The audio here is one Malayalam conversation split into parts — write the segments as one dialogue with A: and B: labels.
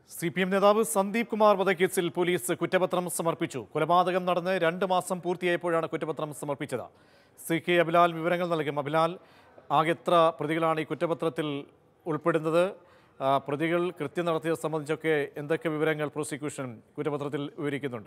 A: സി പി എം നേതാവ് സന്ദീപ് കുമാർ വധക്കേസിൽ പോലീസ് കുറ്റപത്രം സമർപ്പിച്ചു കൊലപാതകം നടന്ന് രണ്ട് മാസം പൂർത്തിയായപ്പോഴാണ് കുറ്റപത്രം സമർപ്പിച്ചത് സി കെ അബിലാൽ വിവരങ്ങൾ നൽകും അബിലാൽ ആകെ എത്ര പ്രതികളാണ് ഈ കുറ്റപത്രത്തിൽ ഉൾപ്പെടുന്നത് ആ, പ്രതികൾ കൃത്യം നടത്തിയത് സംബന്ധിച്ചൊക്കെ എന്തൊക്കെ വിവരങ്ങൾ പ്രോസിക്യൂഷൻ കുറ്റപത്രത്തിൽ വിവരിക്കുന്നുണ്ട്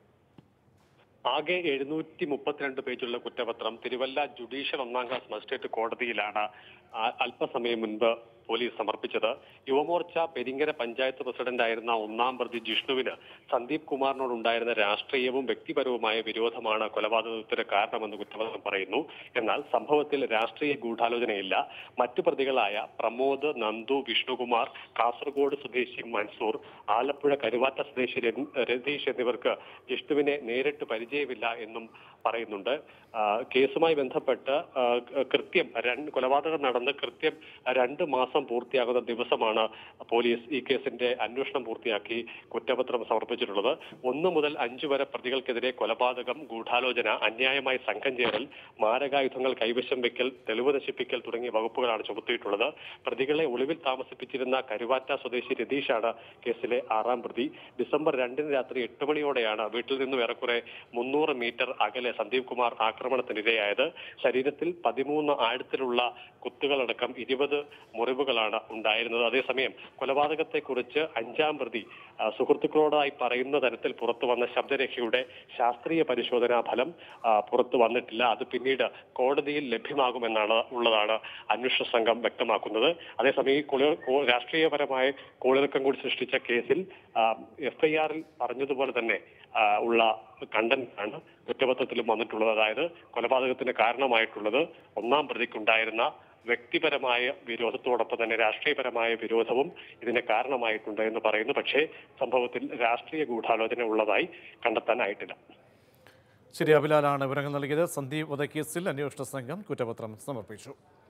B: ആകെ എഴുന്നൂറ്റി മുപ്പത്തിരണ്ട് പേജുള്ള കുറ്റപത്രം തിരുവല്ല ജുഡീഷ്യൽ ഒന്നാം ക്ലാസ് മജിസ്ട്രേറ്റ് കോടതിയിലാണ് ആ- അല്പസമയം മുൻപ് പോലീസ് സമർപ്പിച്ചത് യുവമോർച്ച പെരിങ്ങര പഞ്ചായത്ത് പ്രസിഡന്റായിരുന്ന ഒന്നാം പ്രതി ജിഷ്ണുവിന് സന്ദീപ് കുമാറിനോടുണ്ടായിരുന്ന രാഷ്ട്രീയവും വ്യക്തിപരവുമായ വിരോധമാണ് കൊലപാതകത്തിന് കാരണമെന്ന് കുറ്റപത്രം പറയുന്നു എന്നാൽ സംഭവത്തിൽ രാഷ്ട്രീയ ഗൂഢാലോചനയില്ല മറ്റു പ്രതികളായ പ്രമോദ് നന്ദു വിഷ്ണുകുമാർ കാസർഗോഡ് സ്വദേശി മൻസൂർ ആലപ്പുഴ കരുവാറ്റ സ്വദേശി രൻ- രതീഷ് എന്നിവർക്ക് ജിഷ്ണുവിനെ നേരിട്ട് പരിചയമില്ല എന്നും പറയുന്നുണ്ട് ആ, കേസുമായി ബന്ധപ്പെട്ട് ആ, കൃത്യം രണ്ട് കൊലപാതകം നടന്ന് കൃത്യം രണ്ട് മാസം പൂർത്തിയാകുന്ന ദിവസമാണ് പോലീസ് ഈ കേസിന്റെ അന്വേഷണം പൂർത്തിയാക്കി കുറ്റപത്രം സമർപ്പിച്ചിട്ടുള്ളത് ഒന്ന് മുതൽ അഞ്ചു വരെ പ്രതികൾക്കെതിരെ കൊലപാതകം ഗൂഢാലോചന അന്യായമായി സംഘം ചേരൽ മാരകായുധങ്ങൾ കൈവശം വെക്കൽ തെളിവ് നശിപ്പിക്കൽ തുടങ്ങിയ വകുപ്പുകളാണ് ചുമത്തിയിട്ടുള്ളത് പ്രതികളെ ഒളിവിൽ താമസിപ്പിച്ചിരുന്ന കരുവാറ്റ സ്വദേശി രതീഷാണ് കേസിലെ ആറാം പ്രതി ഡിസംബർ രണ്ടിന് രാത്രി എട്ട് മണിയോടെയാണ് വീട്ടിൽ നിന്നും ഏറെക്കുറെ മുന്നൂറ് മീറ്റർ അകലെ സന്ദീപ് കുമാർ ആക്രമണത്തിനിരയായത് ശരീരത്തിൽ പതിമൂന്ന് ആഴത്തിലുള്ള കുത്തുകളടക്കം ഇരുപത് മുറിവുകളാണ് ഉണ്ടായിരുന്നത് അതേസമയം കൊലപാതകത്തെക്കുറിച്ച് അഞ്ചാം പ്രതി ആ, സുഹൃത്തുക്കളോടായി പറയുന്ന തരത്തിൽ പുറത്തു വന്ന ശബ്ദരേഖയുടെ ശാസ്ത്രീയ പരിശോധനാ ഫലം ആ, പുറത്തു വന്നിട്ടില്ല അത് പിന്നീട് കോടതിയിൽ ലഭ്യമാകുമെന്നാണ് ഉള്ളതാണ് അന്വേഷണ സംഘം വ്യക്തമാക്കുന്നത് അതേസമയം ഈ കൊല കോ- രാഷ്ട്രീയപരമായ കോളിളക്കം കൂടി സൃഷ്ടിച്ച കേസിൽ എഫ്ഐആറിൽ പറഞ്ഞതുപോലെ തന്നെ ആ, ഉള്ള കണ്ടന്റ് ആണ് കുറ്റപത്രത്തിലും വന്നിട്ടുള്ളത് അതായത് കൊലപാതകത്തിന് കാരണമായിട്ടുള്ളത് ഒന്നാം പ്രതിക്കുണ്ടായിരുന്ന വ്യക്തിപരമായ വിരോധത്തോടൊപ്പം തന്നെ രാഷ്ട്രീയപരമായ വിരോധവും ഇതിന് കാരണമായിട്ടുണ്ട് എന്ന് പറയുന്നു പക്ഷേ സംഭവത്തിൽ രാഷ്ട്രീയ ഗൂഢാലോചന ഉള്ളതായി കണ്ടെത്താനായിട്ടില്ല
A: ശരി അബിലാലാണ് വിവരങ്ങൾ നൽകിയത് സന്ദീപ് വധക്കേസിൽ അന്വേഷണ സംഘം കുറ്റപത്രം സമർപ്പിച്ചു